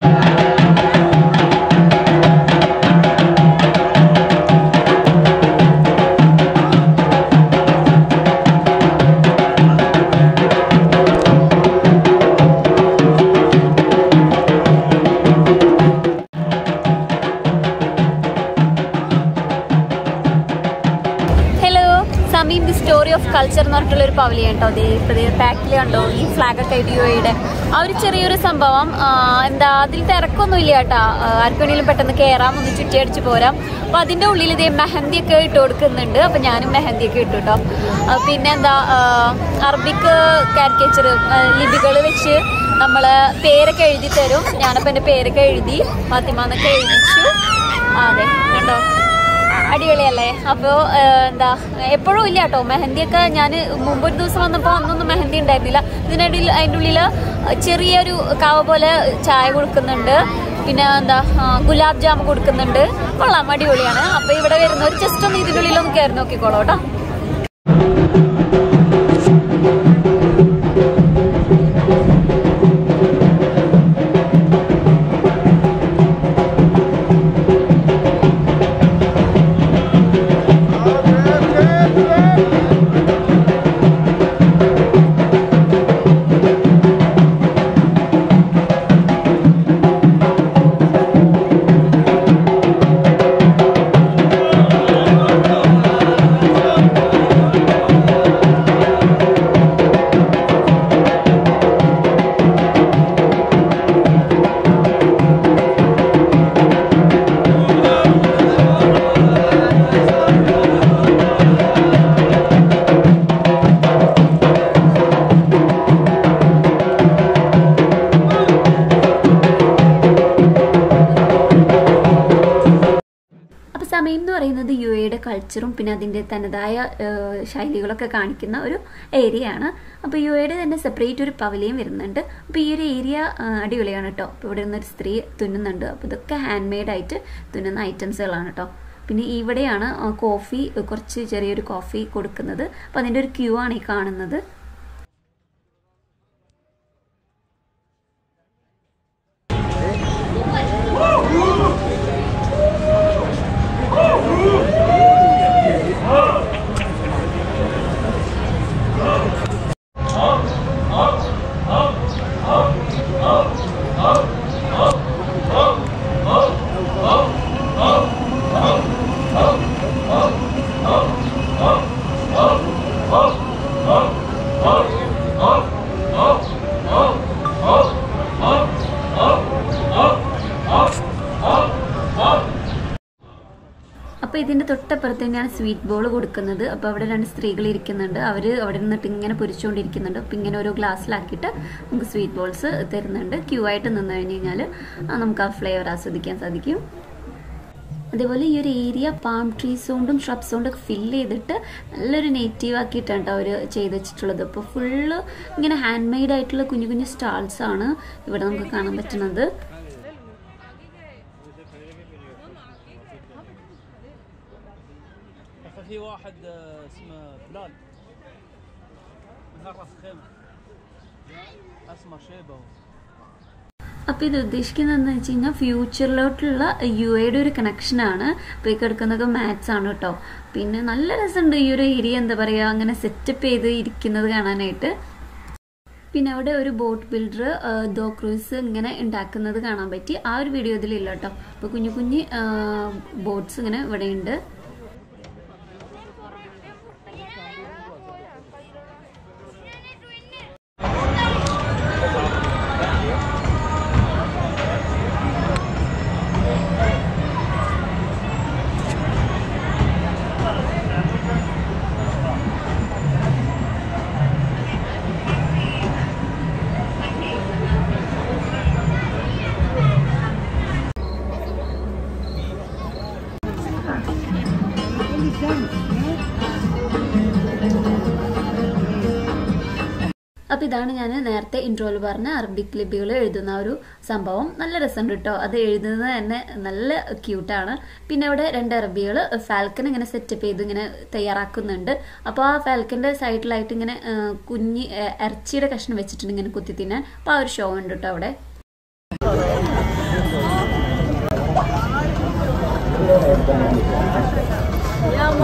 hello Sameem the story of culture എന്ന് പറഞ്ഞിട്ടുള്ള ഒരു പവലിയൻ കേട്ടോ അതേ പാക്കിൽ കണ്ടോ ഈ ഫ്ലാഗ് ഒക്കെ ഐഡിയോയുടെ ആ ഒരു ചെറിയൊരു സംഭവം ആ, എന്താ അതിൽ തിരക്കൊന്നും ഇല്ല കേട്ടാ ആ, ആർക്ക് വേണമെങ്കിലും പെട്ടെന്ന് കയറാം ഒന്ന് ചുറ്റി അടിച്ച് പോരാം അപ്പൊ അതിന്റെ ഉള്ളിൽ ഇതേ മെഹന്തി ഒക്കെ ഇട്ട് കൊടുക്കുന്നുണ്ട് അപ്പൊ ഞാനും മെഹന്തി ഒക്കെ ഇട്ടു കേട്ടോ ആ, പിന്നെ എന്താ ആ, അറബിക് കാരിക്കേച്ചർ ലിപികൾ വെച്ച് നമ്മള് പേരൊക്കെ എഴുതി തരും ഞാനപ്പോ എന്റെ പേരൊക്കെ എഴുതി ഫാത്തിമ എന്നൊക്കെ എഴുതിച്ചു ആ, അതെ കണ്ടോ അടിപൊളിയല്ലേ അപ്പോൾ എന്താ എപ്പോഴും ഇല്ല കേട്ടോ മെഹന്തിയൊക്കെ ഞാൻ മുമ്പ് ഒരു ദിവസം വന്നപ്പോൾ അന്നൊന്നും മെഹന്തി ഉണ്ടായിരുന്നില്ല ഇതിനിടയിൽ അതിൻ്റെ ഉള്ളിൽ ചെറിയൊരു കാവ പോലെ ചായ കൊടുക്കുന്നുണ്ട് പിന്നെ എന്താ ആ, ഗുലാബ് ജാം കൊടുക്കുന്നുണ്ട് കൊള്ളാം അടിപൊളിയാണ് അപ്പോൾ ഇവിടെ വരുന്നവർ ജസ്റ്റ് ഒന്ന് ഇതിൻ്റെ ഉള്ളിലൊന്ന് കയറി നോക്കിക്കോളൂ കേട്ടോ അപ്പോൾ സമയം എന്ന് പറയുന്നത് യു എയുടെ കൾച്ചറും പിന്നെ അതിൻ്റെ തനതായ ഏഹ്, ശൈലികളൊക്കെ കാണിക്കുന്ന ഒരു ഏരിയ ആണ് അപ്പോൾ യു എയുടെ തന്നെ സെപ്പറേറ്റ് ഒരു പവലിയും വരുന്നുണ്ട് അപ്പോൾ ഈ ഒരു ഏരിയ അടിപൊളിയാണ് കേട്ടോ അപ്പോൾ ഇവിടെ നിന്നൊരു സ്ത്രീ തുന്നുന്നുണ്ട് അപ്പോൾ ഇതൊക്കെ ഹാൻഡ് മെയ്ഡ് ആയിട്ട് തുന്നുന്ന ഐറ്റംസുകളാണ് കേട്ടോ പിന്നെ ഇവിടെയാണ് ആ, കോഫി കുറച്ച് ചെറിയൊരു കോഫി കൊടുക്കുന്നത് അപ്പോൾ അതിൻ്റെ ഒരു ക്യൂ ആണ് ഈ കാണുന്നത് അപ്പോൾ ഇതിൻ്റെ തൊട്ടപ്പുറത്ത് തന്നെയാണ് സ്വീറ്റ് ബോൾ കൊടുക്കുന്നത് അപ്പോൾ അവിടെ രണ്ട് സ്ത്രീകൾ ഇരിക്കുന്നുണ്ട് അവർ അവിടെ നിന്നിട്ട് ഇങ്ങനെ പൊരിച്ചുകൊണ്ടിരിക്കുന്നുണ്ട് അപ്പോൾ ഇങ്ങനെ ഓരോ ഗ്ലാസ്സിലാക്കിയിട്ട് നമുക്ക് സ്വീറ്റ് ബോൾസ് തരുന്നുണ്ട് ക്യൂ ആയിട്ട് നിന്ന് കഴിഞ്ഞ് കഴിഞ്ഞാൽ നമുക്ക് ആ ഫ്ലേവർ ആസ്വദിക്കാൻ സാധിക്കും അതേപോലെ ഈ ഒരു ഏരിയ പാം ട്രീസ് കൊണ്ടും ഷ്രബ്സ് കൊണ്ടും ഒക്കെ ഫില്ല് ചെയ്തിട്ട് നല്ലൊരു നേറ്റീവ് ആക്കിയിട്ടാണ് അവർ ചെയ്ത് വെച്ചിട്ടുള്ളത് അപ്പോൾ ഫുള്ള് ഇങ്ങനെ ഹാൻഡ് മെയ്ഡ് ആയിട്ടുള്ള കുഞ്ഞു കുഞ്ഞു സ്റ്റാൾസ് ആണ് ഇവിടെ നമുക്ക് കാണാൻ പറ്റുന്നത് في واحد آه، اسمه بلال من راس خيمه اسمر شيبه هو അപ്പോൾ ഇത് ഉദ്ദേശിക്കുന്നതെന്ന് വെച്ച് കഴിഞ്ഞാൽ ഫ്യൂച്ചറിലോട്ടുള്ള യു എയുടെ ഒരു കണക്ഷനാണ് അപ്പോൾ ഈ കിടക്കുന്നതൊക്കെ മാത്സ് ആണ് കേട്ടോ പിന്നെ നല്ല രസമുണ്ട് ഈ ഒരു ഏരിയ എന്താ പറയുക അങ്ങനെ സെറ്റപ്പ് ചെയ്ത് ഇരിക്കുന്നത് കാണാനായിട്ട് പിന്നെ അവിടെ ഒരു ബോട്ട് ബിൽഡർ ദോ ക്രൂസ് ഇങ്ങനെ ഉണ്ടാക്കുന്നത് കാണാൻ പറ്റി ആ ഒരു വീഡിയോ ഇതിലില്ല കേട്ടോ അപ്പോൾ കുഞ്ഞു കുഞ്ഞു ബോട്ട്സ് ഇങ്ങനെ ഇവിടെ ഉണ്ട് അപ്പോൾ ഇതാണ് ഞാൻ നേരത്തെ ഇൻട്രോയിൽ പറഞ്ഞ അറബിക് ലിപികൾ എഴുതുന്ന ആ ഒരു സംഭവം നല്ല രസമുണ്ട് കേട്ടോ അത് എഴുതുന്നത് തന്നെ നല്ല ക്യൂട്ടാണ് പിന്നെ അവിടെ രണ്ട് അറബികൾ ഫാൽക്കൺ ഇങ്ങനെ സെറ്റപ്പ് ചെയ്ത് ഇങ്ങനെ തയ്യാറാക്കുന്നുണ്ട് അപ്പോൾ ആ ഫാൽക്കൻ്റെ സൈഡിലായിട്ട് ഇങ്ങനെ ആ, കുഞ്ഞി ആ, ഇറച്ചിയുടെ കഷ്ണം വെച്ചിട്ടുണ്ട് ഇങ്ങനെ കുത്തി തിന്നാൻ അപ്പോൾ ആ ഒരു ഷോ ഉണ്ട് കേട്ടോ അവിടെ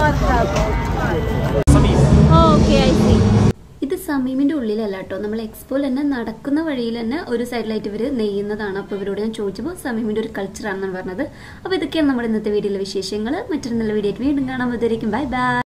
صميم ഓക്കെ ഐ സി ഇത് സമീമിന്റെ ഉള്ളിലല്ല കേട്ടോ നമ്മൾ എക്സ്പോയിൽ തന്നെ നടക്കുന്ന വഴിയിൽ തന്നെ ഒരു സൈഡിലായിട്ട് ഇവർ നെയ്യുന്നതാണ് അപ്പോൾ ഇവരോട് ഞാൻ ചോദിച്ചപ്പോൾ സമീമിന്റെ ഒരു കൾച്ചറാണെന്നാണ് പറഞ്ഞത് അപ്പോൾ ഇതൊക്കെയാണ് നമ്മുടെ ഇന്നത്തെ വീഡിയോയിലെ വിശേഷങ്ങൾ മറ്റൊരു നല്ല വീഡിയോ ആയിട്ട് വീണ്ടും കാണാൻ പറ്റുമായിരിക്കും ബൈ ബൈ